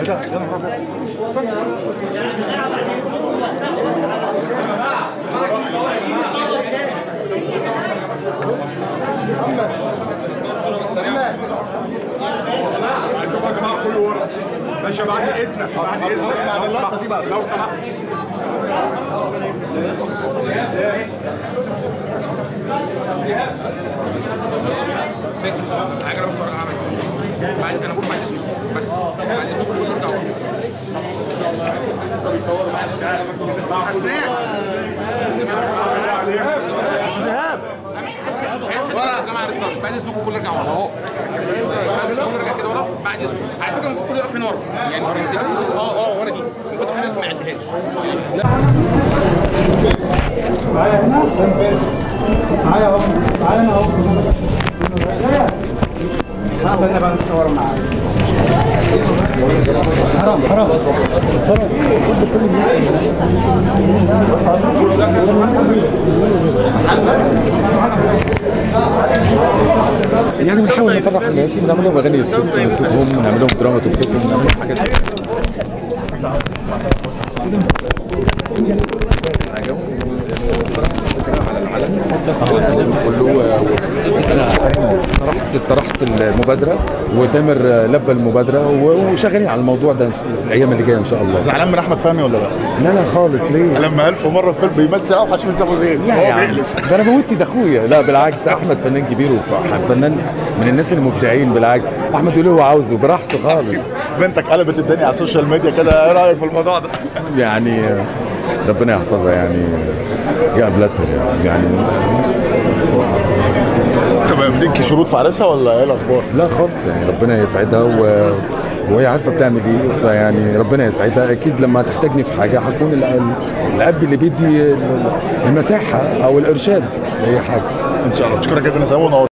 ده يا نهار ابيض شوفوا يا جماعه كله ورا باشا بعد اذنك بعد اذنك بعد اللقطة دي بعد لو سمحت حاجه انا بس ورا العمل بعد انا بقول بعد اذنكم بس بعد اذنكم كلكم ارجعوا حسناء انا مش عارف مش عايز حد يا جماعه الرجاله بعد اذنكم كلكم ارجعوا ورا بس كله ارجع كده ورا بعد اذنكم على فكره المفروض كله يقف هنا ورا يعني ورا كده اه اه ورا دي المفروض واحد بس ما يعديهاش يعني بنحاول نفرح الناس بنعمل لهم اغاني تبسطهم بنعمل لهم دراما تبسطهم بنعمل لهم حاجات كله طرحت طرحت المبادره وتامر لبى المبادره وشغالين على الموضوع ده الايام اللي جايه ان شاء الله زعلان من احمد فهمي ولا لا؟ لا لا خالص ليه؟ لما الف مره في فيلم بيمثل اوحش من سابو زين لا يا هو عم بيقلش ده انا بموت في ده اخويا لا بالعكس ده احمد فنان كبير وفنان من الناس المبدعين بالعكس احمد يقول اللي هو عاوزه براحته خالص بنتك قلبت الدنيا على السوشيال ميديا كده ايه رايك في الموضوع ده؟ يعني ربنا يحفظها يعني يا بلاسر يعني, يعني تمام ليك شروط في عريسها ولا ايه الاخبار؟ لا خالص يعني ربنا يسعدها و... وهي عارفه بتعمل ايه فيعني ربنا يسعدها اكيد لما تحتاجني في حاجه هكون ال- الاب اللي بيدي المساحه او الارشاد لاي حاجه ان شاء الله بشكرك جدا يا سلام ونور